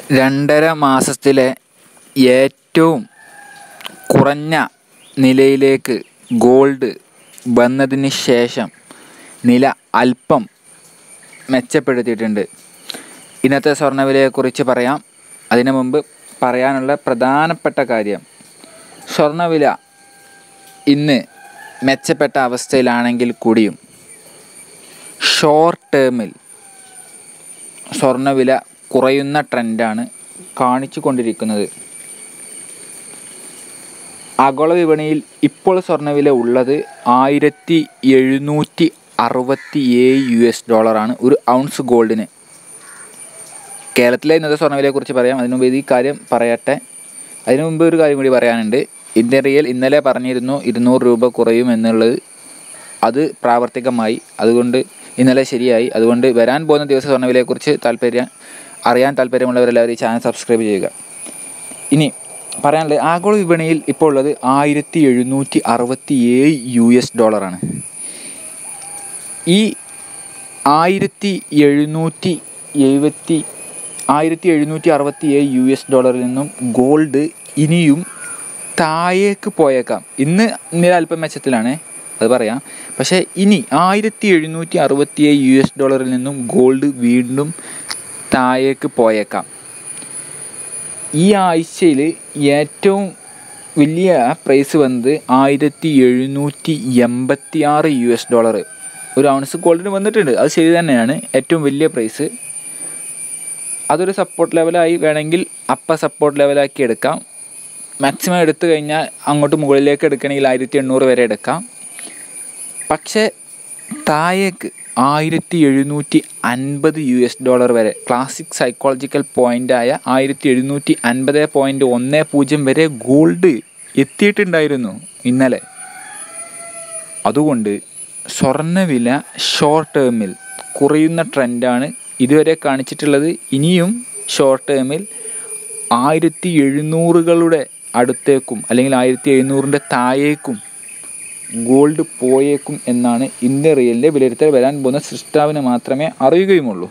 രണ്ടര മാസത്തിലെ ഏറ്റവും കുറഞ്ഞ നിലയിലേക്ക് ഗോൾഡ് വന്നതിന് ശേഷം നില അല്പം മെച്ചപ്പെടുത്തിയിട്ടുണ്ട് ഇന്നത്തെ സ്വർണ്ണവിലയെക്കുറിച്ച് പറയാം അതിനു മുമ്പ് പറയാനുള്ള പ്രധാനപ്പെട്ട കാര്യം സ്വർണ്ണവില ഇന്ന് മെച്ചപ്പെട്ട അവസ്ഥയിലാണെങ്കിൽ കൂടിയും ഷോർട്ട് ടേമിൽ സ്വർണ്ണവില കുറയുന്ന ട്രെൻഡാണ് കാണിച്ചു കൊണ്ടിരിക്കുന്നത് ആഗോള വിപണിയിൽ ഇപ്പോൾ സ്വർണ്ണവില ഉള്ളത് ആയിരത്തി എഴുന്നൂറ്റി അറുപത്തി ഏഴ് യു എസ് ഡോളറാണ് ഒരു ഔൺസ് ഗോൾഡിന് കേരളത്തിലെ ഇന്നത്തെ സ്വർണ്ണവിലയെക്കുറിച്ച് പറയാം അതിനു മുമ്പ് ഈ കാര്യം പറയട്ടെ അതിനു മുമ്പ് ഒരു കാര്യം കൂടി പറയാനുണ്ട് ഇന്ത്യൻ റിയൽ ഇന്നലെ പറഞ്ഞിരുന്നു ഇരുന്നൂറ് രൂപ കുറയും എന്നുള്ളത് അത് പ്രാവർത്തികമായി അതുകൊണ്ട് ഇന്നലെ ശരിയായി അതുകൊണ്ട് വരാൻ പോകുന്ന ദിവസ സ്വർണ്ണവിലയെക്കുറിച്ച് താല്പര്യം അറിയാൻ താല്പര്യമുള്ളവരെല്ലാവരും ഈ ചാനൽ സബ്സ്ക്രൈബ് ചെയ്യുക ഇനി പറയാനുള്ളത് ആഗോള വിപണിയിൽ ഇപ്പോൾ ഉള്ളത് ആയിരത്തി എഴുന്നൂറ്റി അറുപത്തി ഏഴ് യു എസ് ഡോളറാണ് ഈ ആയിരത്തി എഴുന്നൂറ്റി എഴുപത്തി ആയിരത്തി എഴുന്നൂറ്റി അറുപത്തി ഏഴ് യു എസ് ഡോളറിൽ നിന്നും ഗോൾഡ് ഇനിയും താഴേക്ക് പോയേക്കാം ഇന്ന് നില അല്പം മെച്ചത്തിലാണ് അത് പറയാം പക്ഷേ ഇനി ആയിരത്തി എഴുന്നൂറ്റി അറുപത്തി ഏഴ് യു എസ് ഡോളറിൽ നിന്നും ഗോൾഡ് വീണ്ടും താഴേക്ക് പോയേക്കാം ഈ ആഴ്ചയിൽ ഏറ്റവും വലിയ പ്രൈസ് വന്നത് ആയിരത്തി എഴുന്നൂറ്റി എൺപത്തി ആറ് യു എസ് ഡോളർ ഒരു ഔൺസ് ഗോൾഡിന് വന്നിട്ടുണ്ട് അത് ശരി തന്നെയാണ് ഏറ്റവും വലിയ പ്രൈസ് അതൊരു സപ്പോർട്ട് ലെവലായി വേണമെങ്കിൽ അപ്പ സപ്പോർട്ട് ലെവലാക്കി എടുക്കാം മാക്സിമം എടുത്തു കഴിഞ്ഞാൽ അങ്ങോട്ട് മുകളിലേക്ക് എടുക്കണമെങ്കിൽ ആയിരത്തി എണ്ണൂറ് വരെ എടുക്കാം പക്ഷേ താഴേക്ക് ആയിരത്തി എഴുന്നൂറ്റി അൻപത് യു എസ് ഡോളർ വരെ ക്ലാസിക് സൈക്കോളജിക്കൽ പോയിൻ്റായ ആയിരത്തി എഴുന്നൂറ്റി അൻപത് പോയിൻറ്റ് ഒന്ന് പൂജ്യം വരെ ഗോൾഡ് എത്തിയിട്ടുണ്ടായിരുന്നു ഇന്നലെ അതുകൊണ്ട് സ്വർണ്ണവില ഷോർട്ട് ടേമിൽ കുറയുന്ന ട്രെൻഡാണ് ഇതുവരെ കാണിച്ചിട്ടുള്ളത് ഇനിയും ഷോർട്ട് ടേമിൽ ആയിരത്തി എഴുന്നൂറുകളുടെ അടുത്തേക്കും അല്ലെങ്കിൽ ആയിരത്തി എഴുന്നൂറിൻ്റെ താഴേക്കും ഗോൾഡ് പോയേക്കും എന്നാണ് ഇന്ത്യൻ റിയലിൻ്റെ വിലയിരുത്തൽ വരാൻ പോകുന്ന സൃഷ്ടാവിന് മാത്രമേ അറിയുകയുമുള്ളൂ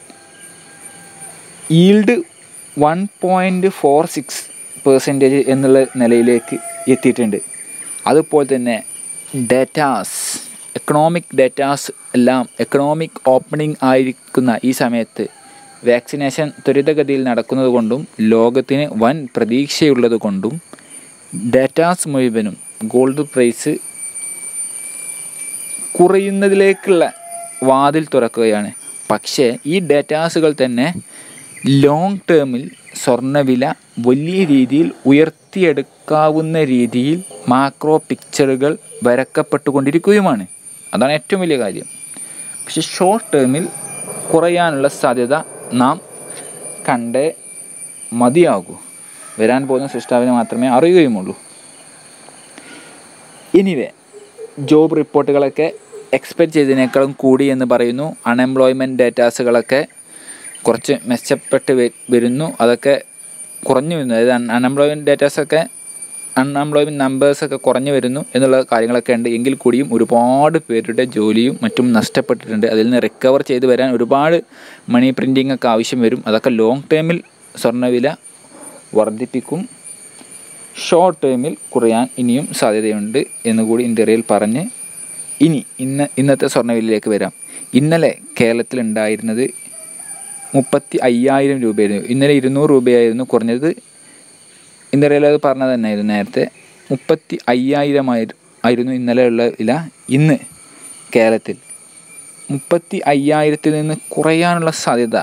yield one point four six percentage എന്നുള്ള നിലയിലേക്ക് എത്തിയിട്ടുണ്ട് അതുപോലെ തന്നെ ഡേറ്റാസ് എക്കണോമിക് ഡേറ്റാസ് എല്ലാം എക്കണോമിക് ഓപ്പണിംഗ് ആയിരിക്കുന്ന ഈ സമയത്ത് വാക്സിനേഷൻ ത്വരിതഗതിയിൽ നടക്കുന്നത് കൊണ്ടും ലോകത്തിന് വൻ പ്രതീക്ഷയുള്ളത് കൊണ്ടും ഡേറ്റാസ് മുഴുവനും ഗോൾഡ് പ്രൈസ് കുറയുന്നതിലേക്കുള്ള വാതിൽ തുറക്കുകയാണ് പക്ഷേ ഈ ഡേറ്റാസുകൾ തന്നെ ലോങ് ടേമിൽ സ്വർണ്ണവില വലിയ രീതിയിൽ ഉയർത്തിയെടുക്കാവുന്ന രീതിയിൽ മാക്രോ പിക്ചറുകൾ വരക്കപ്പെട്ടുകൊണ്ടിരിക്കുകയുമാണ് അതാണ് ഏറ്റവും വലിയ കാര്യം പക്ഷെ ഷോർട്ട് ടേമിൽ കുറയാനുള്ള സാധ്യത നാം കണ്ടേ മതിയാകൂ വരാൻ പോകുന്ന സൃഷ്ടാവിനെ മാത്രമേ അറിയുകയുമുള്ളൂ എനിവേ ജോബ് റിപ്പോർട്ടുകളൊക്കെ എക്സ്പെക്റ്റ് ചെയ്തതിനേക്കാളും കൂടി എന്ന് പറയുന്നു അൺഎംപ്ലോയ്മെൻറ്റ് ഡേറ്റാസുകളൊക്കെ കുറച്ച് മെച്ചപ്പെട്ട് വരുന്നു അതൊക്കെ കുറഞ്ഞു വരുന്നു അതായത് അൺഎംപ്ലോയ്മെൻറ്റ് ഡേറ്റാസൊക്കെ അൺഎംപ്ലോയ്മെൻറ്റ് നമ്പേഴ്സൊക്കെ കുറഞ്ഞു വരുന്നു എന്നുള്ള കാര്യങ്ങളൊക്കെ ഉണ്ട് എങ്കിൽ കൂടിയും ഒരുപാട് പേരുടെ ജോലിയും മറ്റും നഷ്ടപ്പെട്ടിട്ടുണ്ട് അതിൽ നിന്ന് റിക്കവർ ചെയ്ത് വരാൻ ഒരുപാട് മണി പ്രിൻറ്റിംഗ് ഒക്കെ ആവശ്യം വരും അതൊക്കെ ലോങ് ടേമിൽ സ്വർണ്ണവില വർദ്ധിപ്പിക്കും ഷോർട്ട് ടേമിൽ കുറയാൻ ഇനിയും സാധ്യതയുണ്ട് എന്നുകൂടി ഇന്ത്യയിൽ പറഞ്ഞ് ഇനി ഇന്ന് ഇന്നത്തെ സ്വർണ്ണവിലയിലേക്ക് വരാം ഇന്നലെ കേരളത്തിൽ ഉണ്ടായിരുന്നത് മുപ്പത്തി അയ്യായിരം രൂപയായിരുന്നു ഇന്നലെ ഇരുന്നൂറ് രൂപയായിരുന്നു കുറഞ്ഞത് ഇന്ത്യയിൽ അത് പറഞ്ഞത് തന്നെയായിരുന്നു നേരത്തെ മുപ്പത്തി അയ്യായിരം ആയിരുന്നു ഇന്നലെയുള്ള വില ഇന്ന് കേരളത്തിൽ മുപ്പത്തി അയ്യായിരത്തിൽ നിന്ന് കുറയാനുള്ള സാധ്യത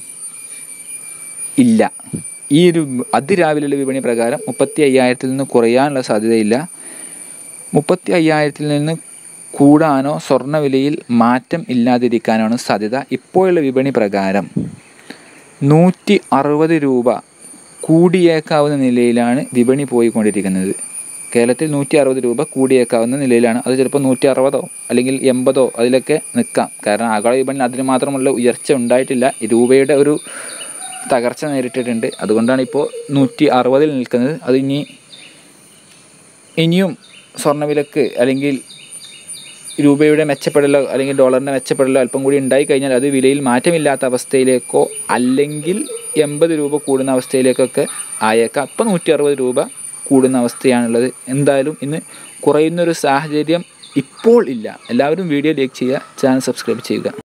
ഇല്ല ഈ ഒരു അതിരാവിലെയുള്ള വിപണി പ്രകാരം മുപ്പത്തി അയ്യായിരത്തിൽ നിന്ന് കുറയാനുള്ള സാധ്യതയില്ല മുപ്പത്തി അയ്യായിരത്തിൽ നിന്ന് കൂടാനോ സ്വർണ്ണവിലയിൽ മാറ്റം ഇല്ലാതിരിക്കാനാണ് സാധ്യത ഇപ്പോഴുള്ള വിപണി പ്രകാരം നൂറ്റി അറുപത് രൂപ കൂടിയേക്കാവുന്ന നിലയിലാണ് വിപണി പോയിക്കൊണ്ടിരിക്കുന്നത് കേരളത്തിൽ നൂറ്റി അറുപത് രൂപ കൂടിയേക്കാവുന്ന നിലയിലാണ് അത് ചിലപ്പോൾ നൂറ്റി അറുപതോ അല്ലെങ്കിൽ എൺപതോ അതിലൊക്കെ നിൽക്കാം കാരണം ആഗോള വിപണിയിൽ അതിന് മാത്രമുള്ള ഉയർച്ച ഉണ്ടായിട്ടില്ല രൂപയുടെ ഒരു തകർച്ച നേരിട്ടിട്ടുണ്ട് അതുകൊണ്ടാണ് ഇപ്പോൾ നൂറ്റി അറുപതിൽ നിൽക്കുന്നത് അത് ഇനി ഇനിയും സ്വർണ്ണവിലക്ക് അല്ലെങ്കിൽ രൂപയുടെ മെച്ചപ്പെടലോ അല്ലെങ്കിൽ ഡോളറിൻ്റെ മെച്ചപ്പെടലോ അല്പം കൂടി ഉണ്ടായി കഴിഞ്ഞാൽ അത് വിലയിൽ മാറ്റമില്ലാത്ത അവസ്ഥയിലേക്കോ അല്ലെങ്കിൽ എൺപത് രൂപ കൂടുന്ന അവസ്ഥയിലേക്കൊക്കെ ആയേക്കാം ഇപ്പം നൂറ്റി അറുപത് രൂപ കൂടുന്ന അവസ്ഥയാണുള്ളത് എന്തായാലും ഇന്ന് കുറയുന്നൊരു സാഹചര്യം ഇപ്പോൾ ഇല്ല എല്ലാവരും വീഡിയോ ലൈക്ക് ചെയ്യുക ചാനൽ സബ്സ്ക്രൈബ് ചെയ്യുക